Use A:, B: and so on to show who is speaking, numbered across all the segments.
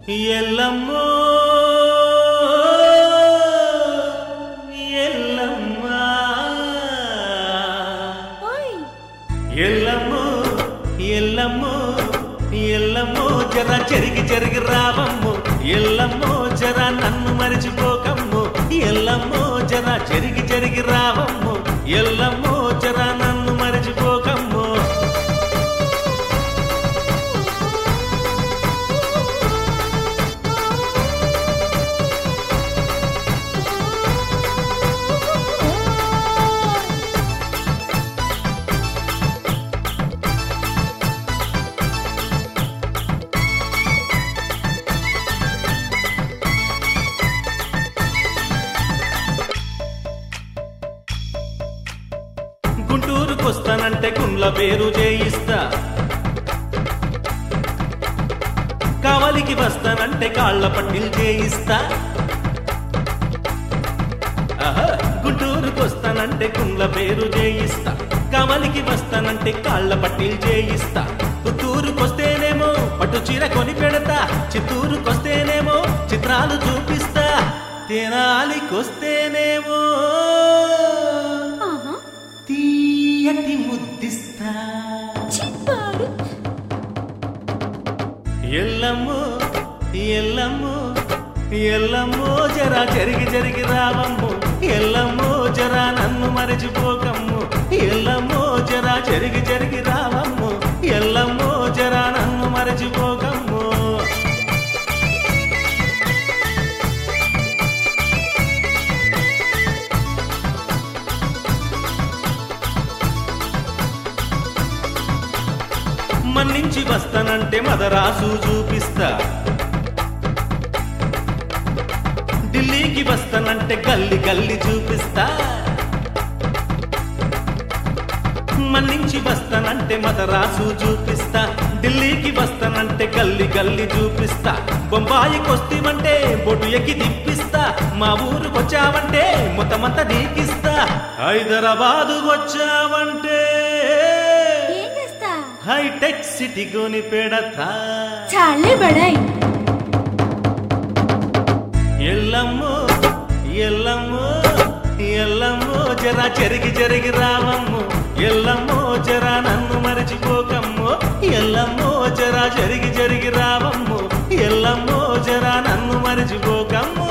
A: ఎల్లమ్మో ఎల్లమ్మా
B: ఓయ్
A: ఎల్లమ్మో ఎల్లమ్మో ఎల్లమ్మో జర చెరిగి చెరిగి రావమ్మో ఎల్లమ్మో జర నన్ను మరిచిపోకమ్మో ఎల్లమ్మో జర చెరిగి చెరిగి రావమ్మో ఎల్లమ్మో జర నన్ను మరిచిపోకమ్మో గుంటూరుకొస్తానంటే గుండ్ల పేరు చేయిస్తా కావలికి వస్తానంటే కాళ్ళ పట్టిల్ చేయిస్తా ఆహా, గుంటూరుకొస్తానంటే గుండ్ల పేరు చేయిస్తా కావలికి వస్తానంటే కాళ్ళ పట్టిల్ చేయిస్తా పుత్తూరుకొస్తేనేమో పట్టు చీర కొని పెడతా చిత్తూరుకొస్తేనేమో చిత్రాలు చూపిస్తా తెనాలికొస్తేనేమో
B: ఆహా
A: తీయటి ముద్దిస్తా
B: చిప్పాడు
A: ఎల్లమ్మో ఎల్లమ్మో ఎల్లమ్మో జరా జరిగి జరిగి రావమ్మో ఎల్లమ్మో జరా నన్ను మరచిపోకమ్మో ఎల్లమ్మో జరా జరిగి జరిగి రావమ్మో ఎల్లమ్మో జరా నన్ను మరచిపోకమ్మో మన్నించి వస్తానంటే మదరాసు చూపిస్తా ఢిల్లీకి వస్తానంటే గల్లి గల్లి చూపిస్తా మన్నించి వస్తానంటే మదరాసు చూపిస్తా ఢిల్లీకి వస్తానంటే గల్లి గల్లి చూపిస్తా బొంబాయికి వస్తేమంటే బొటు ఎక్కి తిప్పిస్తా మా ఊరుకు వచ్చావంటే మొత్తమంతా నీకిస్తా హైదరాబాదు వచ్చావంటే
B: ఏం చేస్తా
A: హైటెక్ సిటీ కొని పెడతా
B: చాలే బడాయ్
A: ఎల్లమ్మో ఎల్లమ్మో ఎల్లమ్మో జరా చెరిగి చెరిగి రావమ్మో ఎల్లమ్మో జరా నన్ను మరచిపోకమ్మో ఎల్లమ్మో జరా చెరిగి చెరిగి రావమ్మో ఎల్లమ్మో జరా నన్ను మరచిపోకమ్మో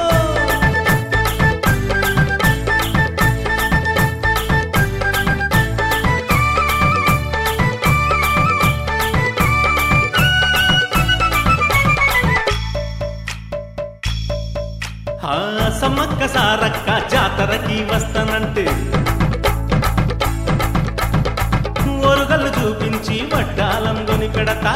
A: ఆ సమ్మక్క సారక్క జాతరకి వస్తానంటే ఓరుగల్లు చూపించి వడ్డాలం కొని పెడతా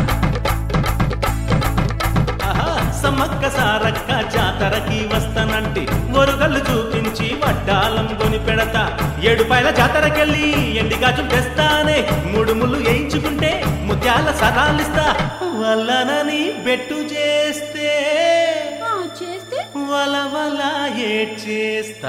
A: ఆహా, సమ్మక్క సారక్క జాతరకి వస్తానంటే ఒరుగల్లు చూపించి వడ్డాలం కొని పెడతా ఏడుపాయల జాతరకెళ్ళి ఎండి గాజులు తెస్తానే మూడు ముళ్ళు వేయించుకుంటే ముత్యాల సరాలిస్తా వల్లనని బెట్టు చేస్తే
B: ఆ, చేస్తే
A: వల వల ఏడ్చేస్తా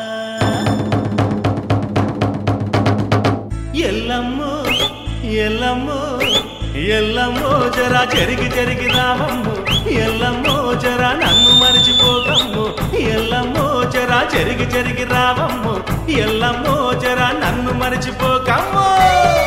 A: ఎల్లమ్మో ఎల్లమ్మో ఎల్లమ్మో జరా జరిగి జరిగి రావమ్మో ఎల్లమ్మో జరా నన్ను మరిచిపోకమ్మో ఎల్లమ్మో జరా జరిగి జరిగి రావమ్మో ఎల్లమ్మో జరా నన్ను మరిచిపోకమ్మో